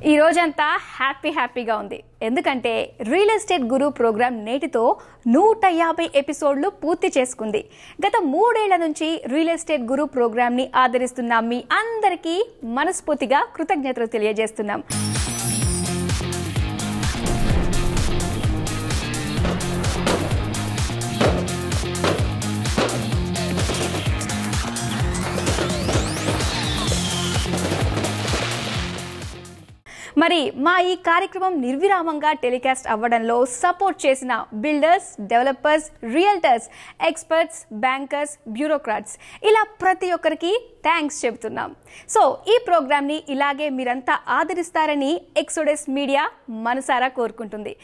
ఈ రోజంతా హ్యాపీ హ్యాపీగా ఉంది ఎందుకంటే రియల్ ఎస్టేట్ గురు ప్రోగ్రాం నేటితో నూట యాభై ఎపిసోడ్లు పూర్తి చేసుకుంది గత మూడేళ్ల నుంచి రియల్ ఎస్టేట్ గురు ప్రోగ్రాంని ఆదరిస్తున్న మీ అందరికీ మనస్ఫూర్తిగా కృతజ్ఞతలు తెలియజేస్తున్నాం మరి మా ఈ కార్యక్రమం నిర్విరామంగా టెలికాస్ట్ అవ్వడంలో సపోర్ట్ చేసిన builders developers realtors experts bankers bureaucrats ఇలా ప్రతి ఒక్కరికి థ్యాంక్స్ చెబుతున్నాం సో ఈ ప్రోగ్రామ్ని ఇలాగే మీరంతా ఆదరిస్తారని ఎక్సోడెస్ మీడియా మనసారా కోరుకుంటుంది